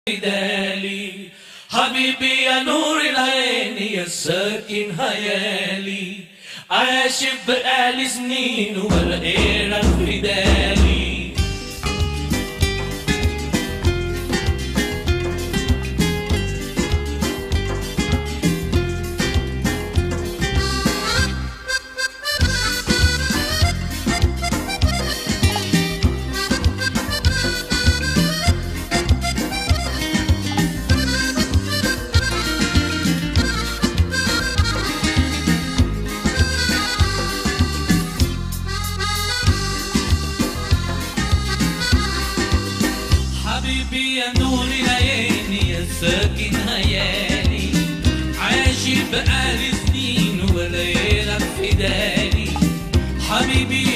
دالي حبيبي يا نور العين يا ساكن هيالي عايش بقالي سنين ولا غيرك في دالي حبيبي يا نور العين يا ساكن هيالي عايش بقالي سنين ولا ليلة في دالي حبيبي